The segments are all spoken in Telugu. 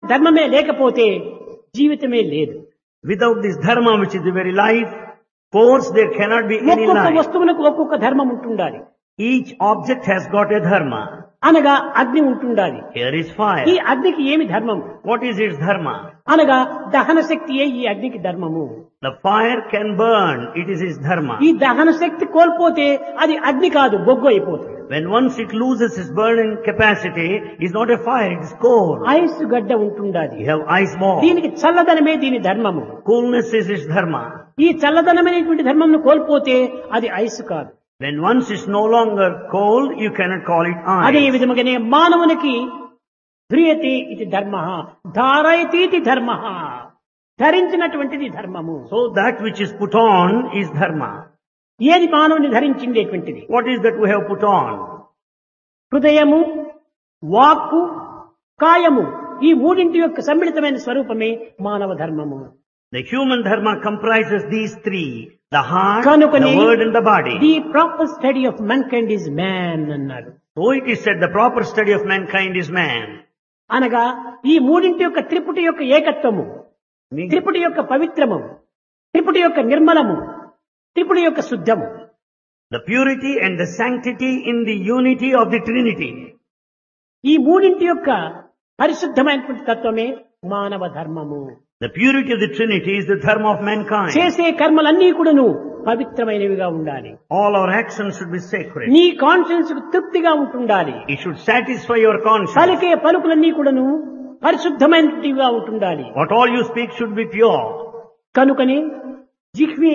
ధర్మమే లేకపోతే జీవితమే లేదు Without this dharma, which is the very life force, there cannot be any ఒక్కొక్క life. వస్తువులకు ఒక్కొక్క ధర్మం ఉంటుండాలి Each object has got a dharma. అనగా అగ్ని ఉంటుండాలి Here is ఈ fire. అగ్నికి ఏమి ధర్మం What is its dharma? అనగా దహన శక్తియే ఈ అగ్నికి ధర్మము The fire can burn. It is its dharma. ఈ దహన శక్తి కోల్పోతే అది అగ్ని కాదు బొగ్గు అయిపోతుంది When once it loses its burning capacity, it's not a fire, it is coal. Ice గడ్డ ఉంటుండాలి You have ice ball. దీనికి చల్లదనమే దీని ధర్మము Coolness is its dharma. ఈ చల్లదనమైనటువంటి ధర్మంను కోల్పోతే అది ఐస్ కాదు When once it's no longer cold, you cannot call it అదే ice. విధముగానే మానవునికి ధ్రియతి ఇది ధర్మ ధారయతి ఇది ధర్మ ధరించినటువంటిది ధర్మము So that which is put on is dharma. ఏది మానవుని ధరించిండేటువంటిది What is that we have put on? హృదయము వాక్కు కాయము ఈ మూడింటి యొక్క సమ్మిళితమైన స్వరూపమే మానవ ధర్మము The human dharma comprises these three. The heart, కనుకని the word and the body. The proper study of mankind is man అన్నారు So it is said the proper study of mankind is man. అనగా ఈ మూడింటి యొక్క త్రిపుటి యొక్క ఏకత్వము Meaning- త్రిపుటి యొక్క పవిత్రము త్రిపుటి యొక్క నిర్మలము త్రిపుటి యొక్క శుద్ధము The purity and the sanctity in the unity of the Trinity. ఈ మూడింటి యొక్క పరిశుద్ధమైనటువంటి తత్వమే మానవ ధర్మము The purity of the Trinity is the dharma of mankind. చేసే కర్మలన్నీ కూడాను పవిత్రమైనవిగా ఉండాలి All our actions should be sacred. నీ కాన్షియన్స్ కు తృప్తిగా ఉంటుండాలి It should satisfy your conscience. పలికే పలుకులన్నీ కూడాను పరిశుద్ధమైనటివిగా ఉంటుండాలి What all you speak should be pure. కనుకని జిహ్వి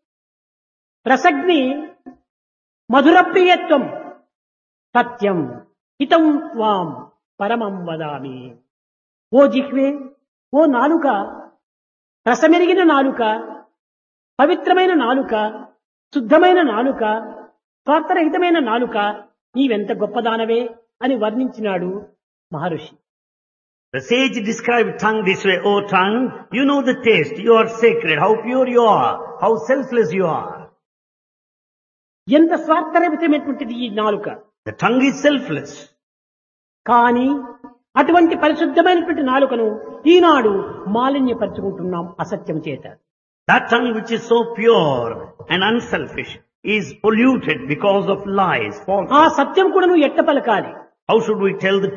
రసగ్ని మధురప్రియత్వం సత్యం హితం త్వాం పరమం వదామి ఓ జిహ్వే ఓ నాలుక రసమెరిగిన నాలుక పవిత్రమైన నాలుక శుద్ధమైన నాలుక స్వార్థరహితమైన నాలుక నీవెంత గొప్పదానవే అని వర్ణించినాడు మహర్షి The sage described tongue this way, O tongue, you know the taste, you are sacred, how pure you are, how selfless you are. ఎంత స్వార్థరహితమైనటువంటిది ఈ నాలుక The tongue is selfless. కానీ అటువంటి పరిశుద్ధమైనటువంటి నాలుకను ఈనాడు మాలిన్యపరుచుకుంటున్నాం అసత్యం చేత That tongue which is so pure and unselfish is polluted because of lies, falsehood. ఆ సత్యం కూడా నువ్వు ఎట్ట పలకాలి How should we tell the